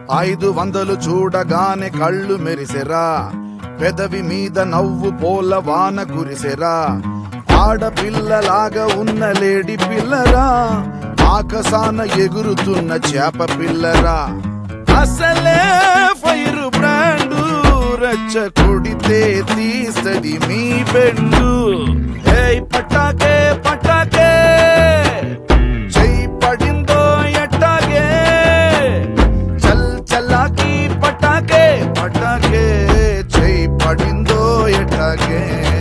ఐదు వందలు చూడగానే కళ్ళు మెరిసెరా పెదవి మీద నవ్వు పోల వాన కురిసెరా ఆడపిల్లలాగా ఉన్న లేడి పిల్లరా ఆకసాన ఎగురుతున్న చేప పిల్లరా అసలే ఫైర్ బ్రాండు రచ్చ కొడితే తీస్తది మీ బెండు ఏయ్ పటాకే పటాకే చెయ్యి పడిందో ఎట్టాగే చల్ చల్లాకి పటాకే పటాకే చెయ్యి పడిందో ఎట్టాగే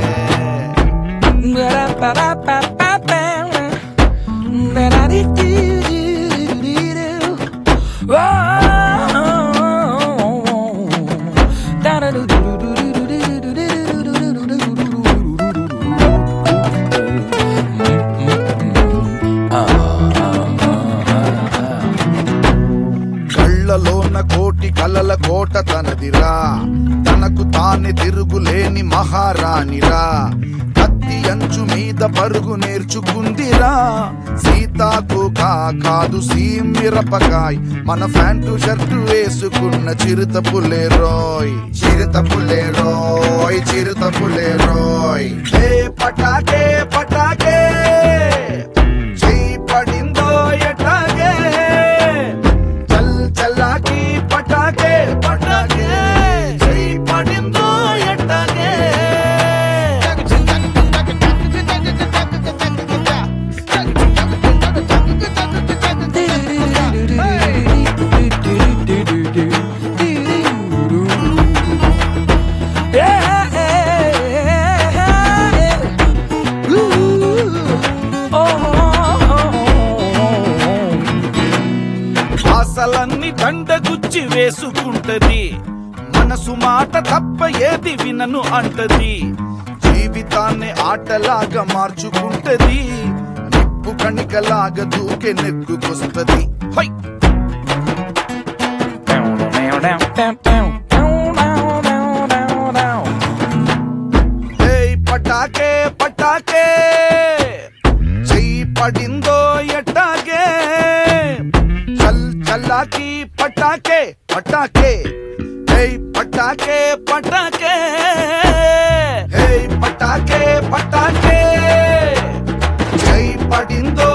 కళ్ళలోన కోటి కలల కోట తనదిరా తనకు తానే తిరుగులేని మహారాణిరా కత్తి అంచు మీద పరుగు నేర్చుకుందిరా సీతాకు కా కాదు సీమిరపకాయ్ మన ఫ్యాంటు షర్టు వేసుకున్న చిరుత పులేరోయ్ చిరుత పులేరోయ్ చిరుత పులేరోయ్ ఏ పటాకే పటాకే చెయ్యి పడిందో ఎటాగే చల్ చల్లాకి పటాకే పటాకే చెయ్యి పడిందో ఎట్టాగే ఆశలన్నీ దండగుచ్చి వేసుకుంటది మనసు మాట తప్ప ఏది వినను అంటది జీవితాన్ని ఆటలాగా మార్చుకుంటది నిప్పు కణికలాగా దూకే నెక్కుకొస్తది హై ఏయ్ పటాకే పటాకే చెయ్యి పడిందో ఎట్టాగే చల్ చల్లాకి పటాకే పటాకే ఏయ్ పటాకే పటాకే ఏయ్ పటాకే పటాకే చెయ్యి పడిందో